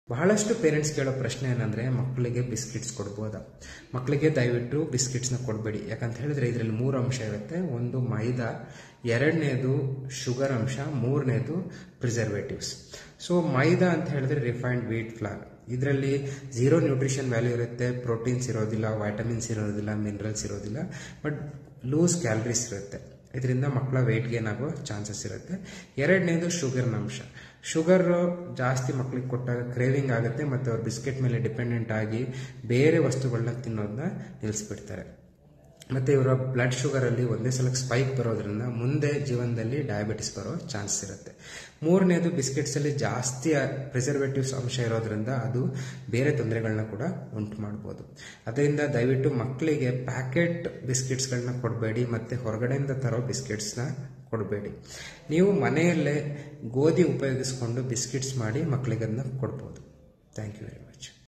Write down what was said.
ಬಹಳಷ್ಟು ಪೇರೆಂಟ್ಸ್ ಕೇಳೋ ಪ್ರಶ್ನೆ ಏನಂದರೆ ಮಕ್ಕಳಿಗೆ ಬಿಸ್ಕಿಟ್ಸ್ ಕೊಡ್ಬೋದಾ ಮಕ್ಕಳಿಗೆ ದಯವಿಟ್ಟು ಬಿಸ್ಕಿಟ್ಸ್ನ ಕೊಡಬೇಡಿ ಯಾಕಂತ ಹೇಳಿದ್ರೆ ಇದರಲ್ಲಿ ಮೂರು ಅಂಶ ಇರುತ್ತೆ ಒಂದು ಮೈದಾ ಎರಡನೇದು ಶುಗರ್ ಅಂಶ ಮೂರನೇದು ಪ್ರಿಸರ್ವೇಟಿವ್ಸ್ ಸೊ ಮೈದಾ ಅಂತ ಹೇಳಿದ್ರೆ ರಿಫೈನ್ಡ್ ವೀಟ್ ಫ್ಲಾರ್ ಇದರಲ್ಲಿ ಝೀರೋ ನ್ಯೂಟ್ರಿಷನ್ ವ್ಯಾಲ್ಯೂ ಇರುತ್ತೆ ಪ್ರೋಟೀನ್ಸ್ ಇರೋದಿಲ್ಲ ವೈಟಮಿನ್ಸ್ ಇರೋದಿಲ್ಲ ಮಿನರಲ್ಸ್ ಇರೋದಿಲ್ಲ ಬಟ್ ಲೂಸ್ ಕ್ಯಾಲರೀಸ್ ಇರುತ್ತೆ ಇದರಿಂದ ಮಕ್ಕಳ ವೆಯ್ಟ್ ಗೇನ್ ಆಗೋ ಚಾನ್ಸಸ್ ಇರುತ್ತೆ ಎರಡನೇದು ಶುಗರ್ನ ಅಂಶ ಶುಗರ್ ಜಾಸ್ತಿ ಮಕ್ಕಳಿಗೆ ಕೊಟ್ಟಾಗ ಕ್ರೇವಿಂಗ್ ಆಗುತ್ತೆ ಮತ್ತು ಅವ್ರು ಬಿಸ್ಕೆಟ್ ಮೇಲೆ ಡಿಪೆಂಡೆಂಟ್ ಆಗಿ ಬೇರೆ ವಸ್ತುಗಳನ್ನ ತಿನ್ನೋದನ್ನ ನಿಲ್ಲಿಸ್ಬಿಡ್ತಾರೆ ಮತ್ತು ಇವರ ಬ್ಲಡ್ ಶುಗರಲ್ಲಿ ಒಂದೇ ಸಲಕ್ಕೆ ಸ್ಪೈಕ್ ಬರೋದ್ರಿಂದ ಮುಂದೆ ಜೀವನದಲ್ಲಿ ಡಯಾಬಿಟಿಸ್ ಬರೋ ಚಾನ್ಸ್ ಇರುತ್ತೆ ಮೂರನೇದು ಬಿಸ್ಕೆಟ್ಸಲ್ಲಿ ಜಾಸ್ತಿ ಪ್ರಿಸರ್ವೇಟಿವ್ಸ್ ಅಂಶ ಇರೋದ್ರಿಂದ ಅದು ಬೇರೆ ತೊಂದರೆಗಳನ್ನ ಕೂಡ ಉಂಟು ಮಾಡ್ಬೋದು ಅದರಿಂದ ದಯವಿಟ್ಟು ಮಕ್ಕಳಿಗೆ ಪ್ಯಾಕೆಟ್ ಬಿಸ್ಕೆಟ್ಸ್ಗಳನ್ನ ಕೊಡಬೇಡಿ ಮತ್ತು ಹೊರಗಡೆಯಿಂದ ತರೋ ಬಿಸ್ಕೆಟ್ಸ್ನ ಕೊಡಬೇಡಿ ನೀವು ಮನೆಯಲ್ಲೇ ಗೋಧಿ ಉಪಯೋಗಿಸ್ಕೊಂಡು ಬಿಸ್ಕೆಟ್ಸ್ ಮಾಡಿ ಮಕ್ಕಳಿಗೆ ಅದನ್ನ ಕೊಡ್ಬೋದು ಥ್ಯಾಂಕ್ ಯು ವೆರಿ ಮಚ್